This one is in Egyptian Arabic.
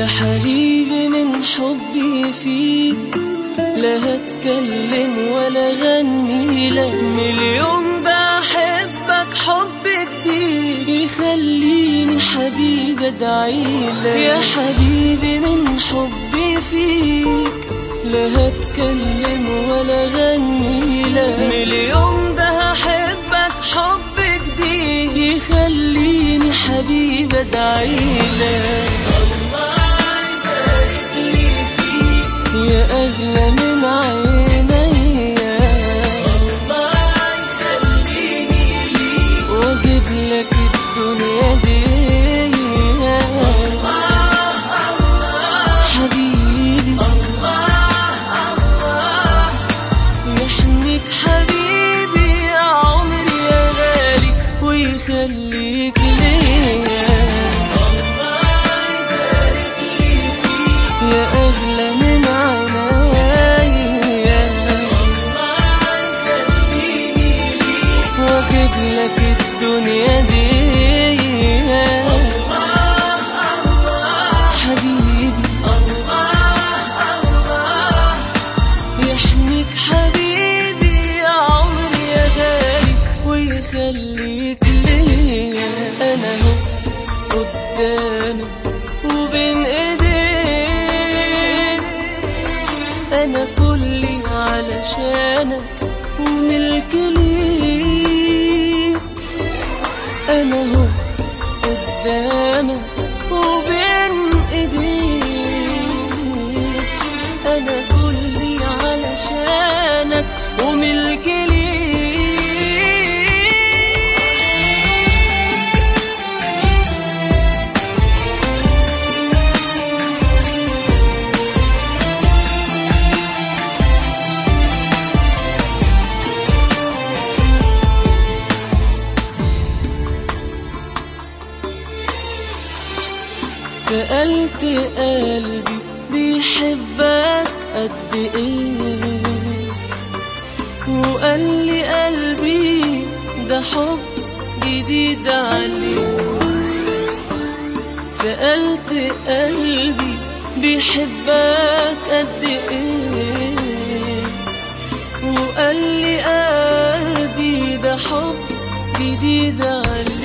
يا حبيبي من حبي فيك لا هتكلم ولا غني لك من اليوم ده احبك حب جديد يخليني حبيبي ادعيلك يا حبيبي من حبي فيك لا هتكلم ولا غني لك من اليوم ده احبك حب جديد يخليني حبيبي ادعيلك الله يبارك لي فيك يا اغلى من عينيا الله يخليني ليك واجيب لك الدنيا دي حبيبي يحميك حبيبي يا عمري يا غالي ويخليك ليا يا أغلى من عينيا واجيب لك الدنيا دي حبيبي يحميك حبيبي يا عمري يا غالي ويخليك ليا انا هو قدامك وبين ايديك انا كلي علشانك وملك ليك انا هو قدامك وبين ايديك انا كلي علشانك وملك ليك سألت قلبي بيحبك قد ايه وقال لي قلبي ده حب جديد عليه سألت قلبي بيحبك قد ايه وقال لي قلبي ده حب جديد عليه